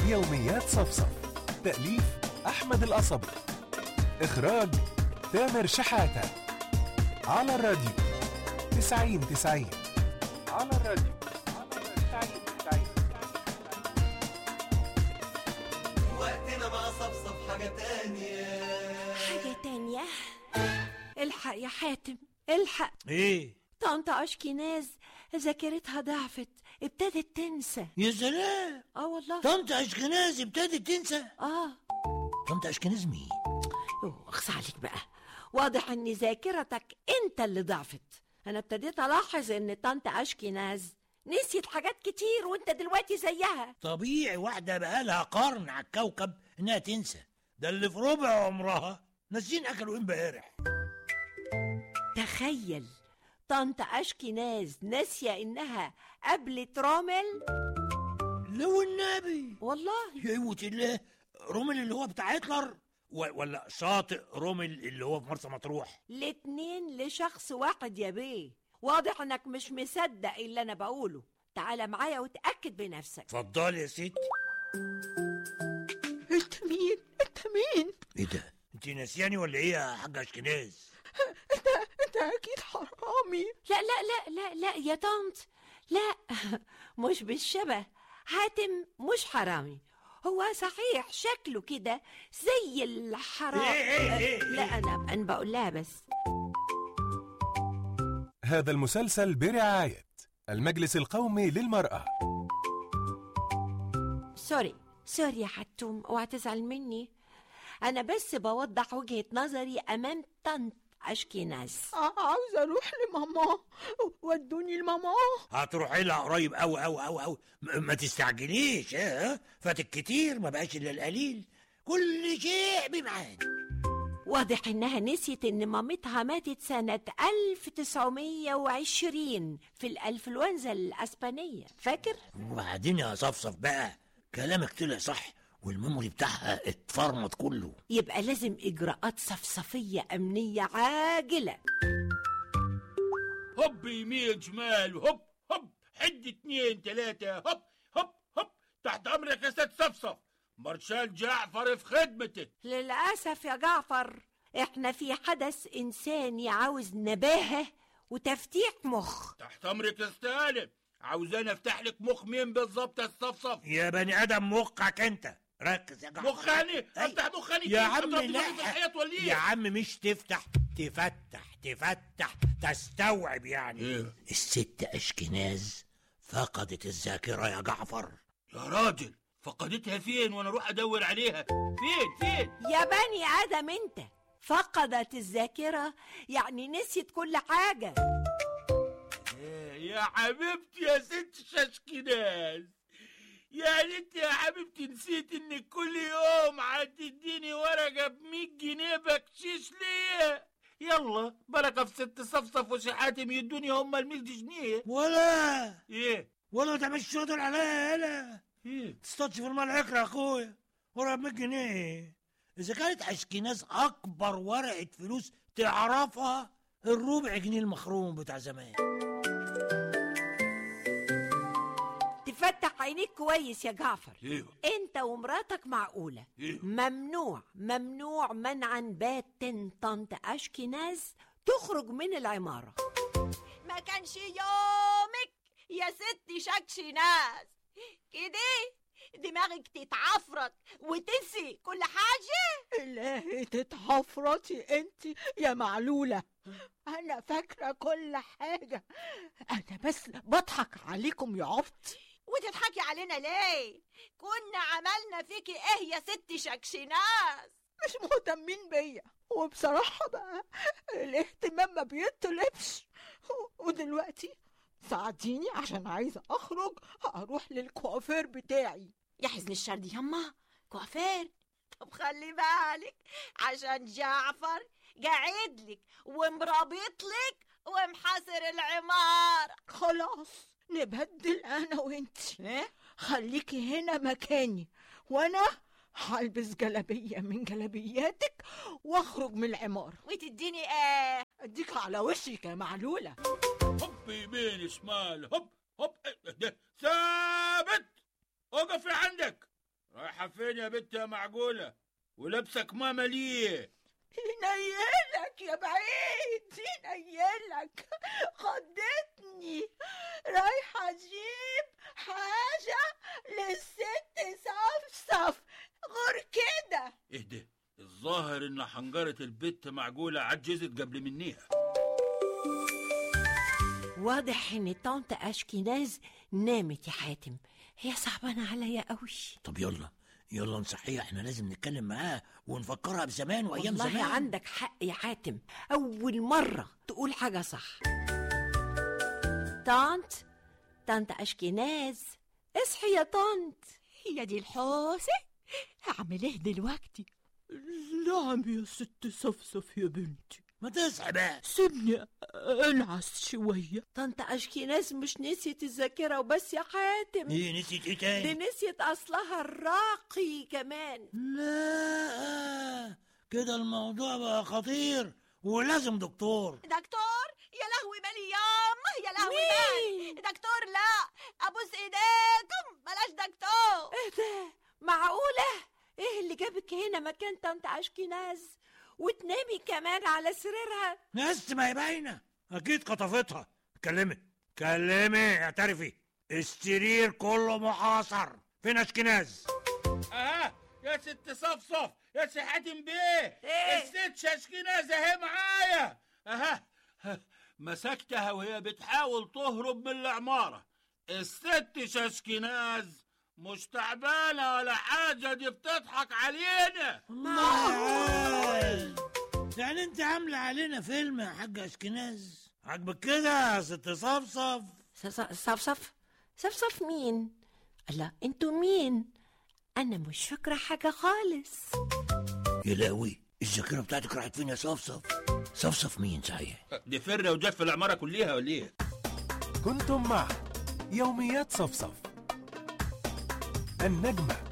يوميات صفصف تأليف أحمد القصبي إخراج تامر شحاتة على الراديو تسعين تسعين على الراديو تسعين تسعين وقتنا مع صفصف حاجة تانية حاجة تانية الحق يا حاتم الحق ايه طنط أشكيناز ذاكرتها ضعفت ابتدت تنسى يا سلام اه والله طنط اشكناز ابتدت تنسى اه طنط اشكناز مين أوه، اخص عليك بقى واضح ان ذاكرتك انت اللي ضعفت انا ابتديت الاحظ ان طنط اشكيناز نسيت حاجات كتير وانت دلوقتي زيها طبيعي واحدة بقالها قرن على الكوكب انها تنسى ده اللي في ربع عمرها ناسين اكلوا ايه امبارح تخيل طنط اشكيناز ناسيه انها قابلت رامل لو النبي والله يا قوة الله رومل اللي هو بتاع هتلر و- ولا شاطئ رومل اللي هو في مرسى مطروح الاتنين لشخص واحد يا بيه واضح انك مش مصدق اللي انا بقوله تعالى معايا وتأكد بنفسك اتفضل يا ست انت مين انت مين ايه ده انت ناسياني ولا ايه يا حاج اشكناز انت انت اكيد حرامي لا لا لا لا لا يا طنط لا مش بالشبه حاتم مش حرامي هو صحيح شكله كده زي الحرام إيه إيه إيه لا إيه؟ انا انا بقول لها بس هذا المسلسل برعاية المجلس القومي للمرأة سوري سوري يا حتوم اوعى تزعل مني انا بس بوضح وجهة نظري امام طنط اشكيناز ع- عاوزه اروح لماما ودوني لماما هتروحي لها قريب قوي قوي قوي قوي ما تستعجليش ها فاتك كتير ما بقاش الا القليل كل شيء بميعاد واضح انها نسيت ان مامتها ماتت سنة 1920 في الانفلونزا الاسبانية فاكر؟ وبعدين يا صفصف بقى كلامك طلع صح والميموري بتاعها اتفرمط كله يبقى لازم اجراءات صفصفية امنية عاجلة هوب يمين شمال هوب هوب حد اتنين تلاتة هوب هوب هوب تحت امرك يا ست صفصف مارشال جعفر في خدمتك للأسف يا جعفر احنا في حدث انساني عاوز نباهة وتفتيح مخ تحت امرك يا ستالم عاوزان افتح لك مخ مين بالظبط يا صفصف يا بني ادم مخك انت ركز يا جعفر مخاني أي. افتح مخاني يا عم أضرب دماغي لا في الحياة ولا يا ايه عم مش تفتح تفتح تفتح تستوعب يعني إيه؟ الست اشكناز فقدت الذاكرة يا جعفر يا راجل فقدتها فين وانا اروح ادور عليها فين فين يا بني آدم انت فقدت الذاكرة يعني نسيت كل حاجة إيه يا حبيبتي يا ست شاشكناز يعني انت يا حبيبتي نسيت انك كل يوم هتديني ورقة ب 100 جنيه بكشيش ليا يلا بركة في ست صفصف وشحاتم يدوني هما ال 100 جنيه ولا ايه ولا ده مش شاطر عليا هلا ايه تصطادش في المال عكرة يا اخويا ورقة 100 جنيه اذا كانت اشكناز اكبر ورقة فلوس تعرفها الربع جنيه المخروم بتاع زمان تفتح عينيك كويس يا جعفر ايه انت ومراتك معقولة إيه؟ ممنوع ممنوع منعا باتا طنط اشكناز تخرج من العمارة ما كانش يومك يا ست شكشي ناس كده دماغك تتعفرت وتنسي كل حاجة الهي تتحفرتي انت يا معلولة انا فاكرة كل حاجة انا بس بضحك عليكم يا عبط وتضحكي علينا ليه كنا عملنا فيكي ايه يا ست شكشي ناس مش مهتمين بيا وبصراحة بقى الاهتمام ما بيطلبش ودلوقتي ساعديني عشان عايزة اخرج اروح للكوافير بتاعي يا حزن الشر دي يما كوافير طب خلي بالك عشان جعفر قاعد لك ومرابط لك ومحاصر العمار خلاص نبدل انا وانتي ايه خليكي هنا مكاني وانا هلبس جلابية من جلابياتك واخرج من العمارة وتديني ايه اديك على وشك يا معلولة هوب يمين شمال هوب هوب إيه ده ثابت اقفي عندك رايحة فين يا بنت يا معقولة ولبسك ماما ليه ينيلك يا بعيد ينيلك خضتني رايحة أجيب حاجة للست صفصف غير كده اهدى الظاهر ان حنجرة البت معقولة عجزت قبل منيها واضح ان طنط اشكيناز نامت يا حاتم هي صعبانة عليا قوي طب يلا يلا نصحيها احنا لازم نتكلم معاها ونفكرها بزمان وايام والله زمان عندك حق يا حاتم أول مرة تقول حاجة صح طنط طنط أشكناز اصحي يا طنط هي دي الحوسة هعمل ايه دلوقتي نعم يا ست صفصف يا بنتي ما تصحى بقى سيبني انعس شوية طنط أشكناز مش نسيت الذاكرة وبس يا حاتم ايه نسيت ايه دي تاني نسيت أصلها الراقي كمان لا كده الموضوع بقى خطير ولازم دكتور دكتور يا لهوي مالي ياما يا لهوي مين؟ مال دكتور لا ابوس ايديكم بلاش دكتور ايه ده معقولة ايه اللي جابك هنا مكان طنط أشكناز وتنامي كمان على سريرها بس ما هي باينه اكيد خطفتها كلمي كلمي اعترفي السرير كله محاصر فين اشكناز اها يا ست صفصف يا سي حاتم بيه إيه؟ الست شاشكينازة اهي معايا اها ها، مسكتها وهي بتحاول تهرب من العمارة الست شاشكيناز مش تعبانة ولا حاجة دي بتضحك علينا معقول يعني انت عامله علينا فيلم يا حاج اشكناز عاجبك كده يا ست صفصف صف- صفصف صفصف مين الله انتوا مين انا مش فاكره حاجه خالص يا لهوي الذاكره بتاعتك راحت فين يا صفصف صفصف مين صحيح دي فرة وجت في العمارة كلها ولا ايه كنتم مع يوميات صفصف النجمة